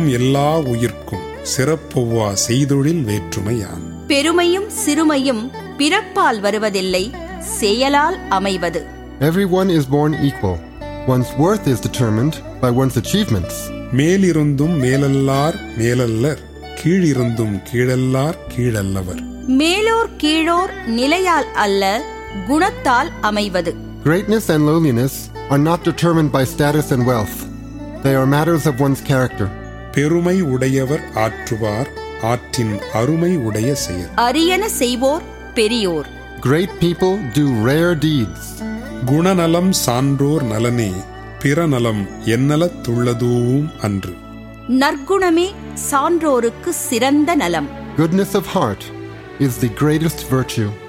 எல்லா உயிர்க்கும் சிறப்பொவ்வா செய்தொழில் வேற்றுமையான் பெருமையும் சிறுமையும் பிறப்பால் வருவதில்லை செயலால் அமைவது Everyone is born equal. One's worth is determined by one's achievements. மேலிருந்தும் மேலல்லார் மேலல்லர் கீழிருந்தும் கீழல்லார் கீழல்லவர் மேலோர் கீழோர் நிலையால் அல்ல குணத்தால் அமைவது Greatness and lowliness are not determined by status and wealth. They are matters of one's character. பெருமை உடையவர் ஆற்றுவார் ஆற்றின் அருமை உடைய செயல் அரியன செய்வோர் பெரியோர் Great people do rare deeds. குணநலம் சான்றோர் நலனே பிறநலம் என்னலத்துள்ளதூவும் அன்று நற்குணமே சான்றோருக்கு சிறந்த நலம் Goodness of heart is the greatest virtue.